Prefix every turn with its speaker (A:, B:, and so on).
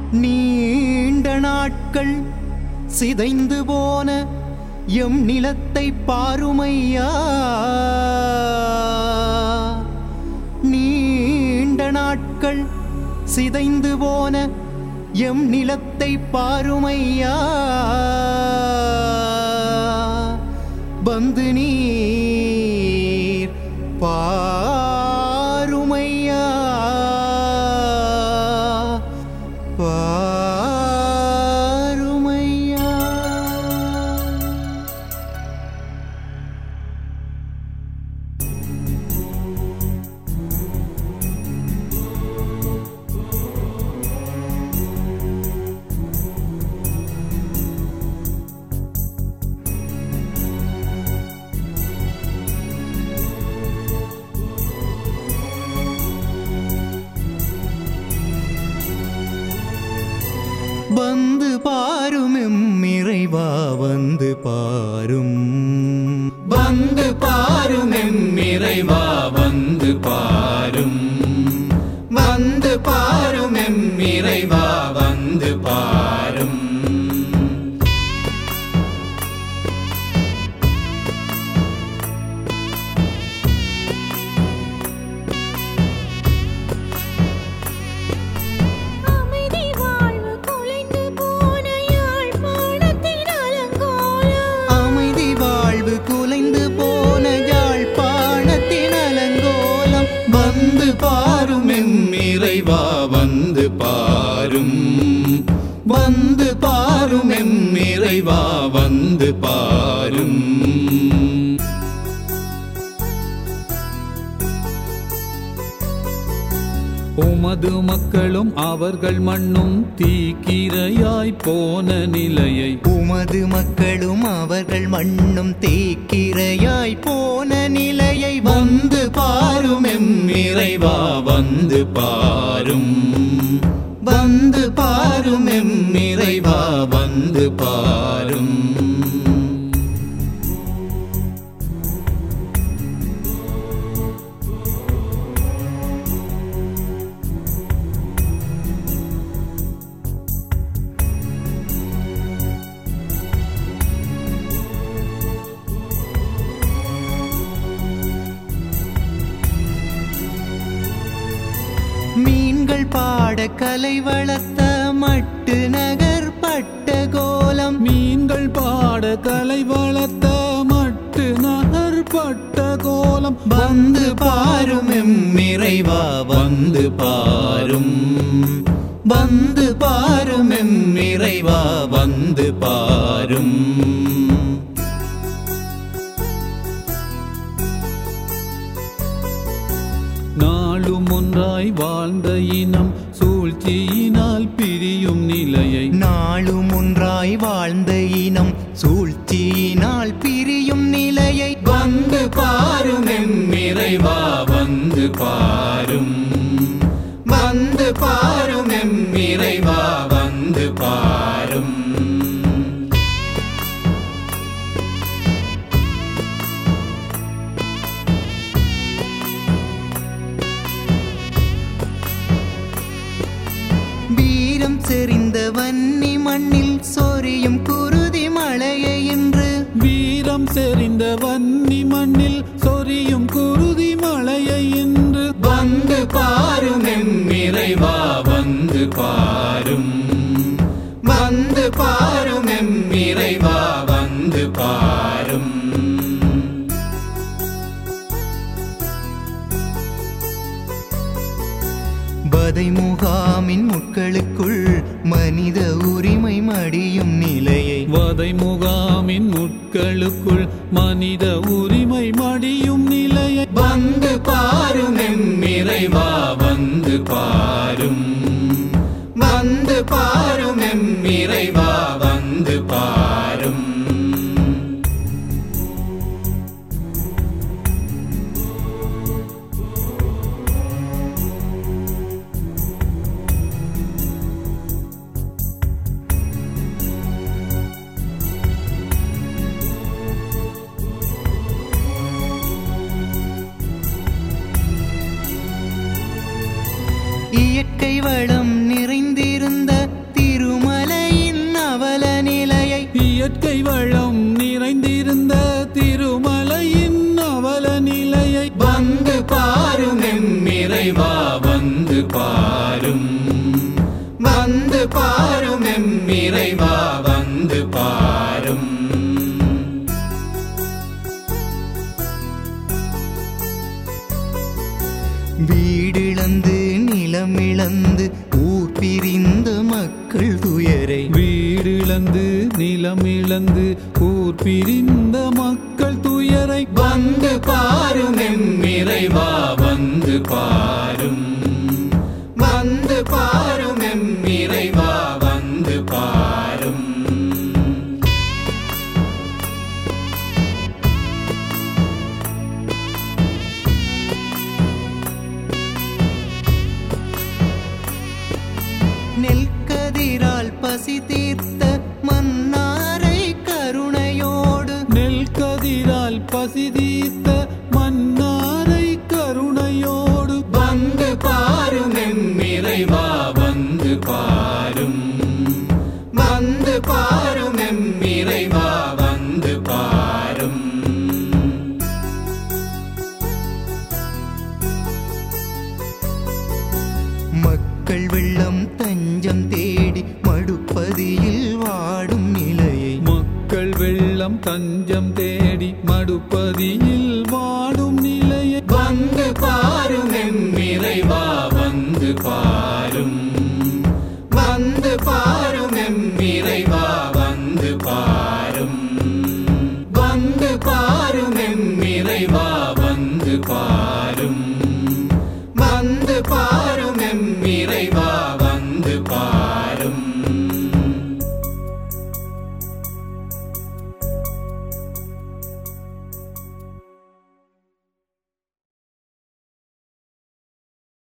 A: நீண்ட நாட்கள் சிதைந்து போன எம் நிலத்தை பாருமையா நீண்ட நாட்கள் சிதைந்து போன எம் நிலத்தை பாருமையா வந்து நீர் பாருமையா பாருமையா வந்து பாரும் எம் இறைவா வந்து பாரும்
B: வந்து பாரும் எம் இறைவா வந்து பாரும் வந்து பாரும் எம் இறைவா வந்து பாரும்
C: அமைதி வாழ்வு குலைந்து போன யாழ்ப்பாணத்தின் அலங்கோலம்
A: அமைதி வாழ்வு குலைந்து போன யாழ்ப்பாணத்தின் அலங்கோலம்
B: வந்து பாரும் எம் இறைவா வந்து பாரும் வந்து பாரும் எம் இறைவா வந்து பாரும் உமது மக்களும் அவர்கள் மண்ணும் தீக்கிரையாய் போன நிலையை
A: உமது மக்களும் அவர்கள் மண்ணும் தேக்கிரையாய் போன நிலையை
B: வந்து பாரும் எம் இறைவா வந்து பாரும் வந்து பாரும் எம் இறைவா வந்து பாரும்
A: மீன்கள் பாட கலை வளர்த்த மட்டு நகர் பட்ட கோலம்
B: மீன்கள் பாட கலை வளர்த்த மட்டு நகர் பட்ட கோலம் வந்து பாரும் எம் இறைவா வந்து பாரும் வந்து பாரும் எம் இறைவா வந்து பாரும் நாளும் ஒன்றாய் வாழ்ந்த இனம் சூழ்ச்சியினால் பிரியும் நிலையை
A: நாளும் ஒன்றாய் வாழ்ந்த இனம் சூழ்ச்சியினால் பிரியும் நிலையை
B: வந்து பாரும் எம் இறைவா வந்து பாரும் வந்து பாரும் எம் இறைவா வந்து பாரும்
A: வீரம் செறிந்த வன்னி மண்ணில் சொரியும் குருதி மழையை இன்று
B: வீரம் செறிந்த வன்னி மண்ணில் சொரியும் குருதி மலையை இன்று வந்து பாரும் எம் இறைவா வந்து பாரும் வந்து பாரும் எம் இறைவா வந்து பாரும்
A: பதை முகாமின் முட்களுக்குள் மனித உரிமை மடியும் நிலையை
B: வதை முகாமின் முட்களுக்குள் மனித உரிமை மடியும் நிலையை வந்து பாரும் எம் இறைவா வந்து பாரும் வந்து பாரும் எம் இறைவா வந்து பாரும்
A: இயற்கை வளம் நிறைந்திருந்த
B: வளம் நிறைந்திருந்த திருமலையின் அவல நிலையை வந்து பாரும் எம்மிறைவா வந்து பாரும் வந்து பாரும் எம்மிறைவா வந்து பாரும்
A: வீடிழந்து நிலமிழந்து ஊர் பிரிந்த மக்கள் துயரை
B: வீடிழந்து நிலமிழந்து ஊர் பிரிந்த மக்கள் துயரை வந்து பாரும் எம்மிறைவா வந்து பாரும் வந்து பாரும் எம்மிறைவா வந்து பாரும்
A: நெல்கதிரால் பசி தீர்த்த மன்னாரை கருணையோடு
B: நெல் கதிரால் பசி தீர்த்த மன்னாரை கருணையோடு வந்து பாரும் எம்மிறைவா வந்து பாரும் வந்து பாரும் எம்மிறைவா வந்து பாரும்
A: மக்கள் வெள்ளம் தஞ்சம் தேடி மடுப்பதியில் வாடும் நிலையை
B: மக்கள் வெள்ளம் தஞ்சம் தேடி மடுப்பதியில் வாடும் நிலையை வந்து பாரும் எம்மிறைவா வந்து பாரும் வந்து பாரும் எம்மிறைவா வந்து பாரும் வந்து பாரும் எம்மிறைவா வந்து பாரும்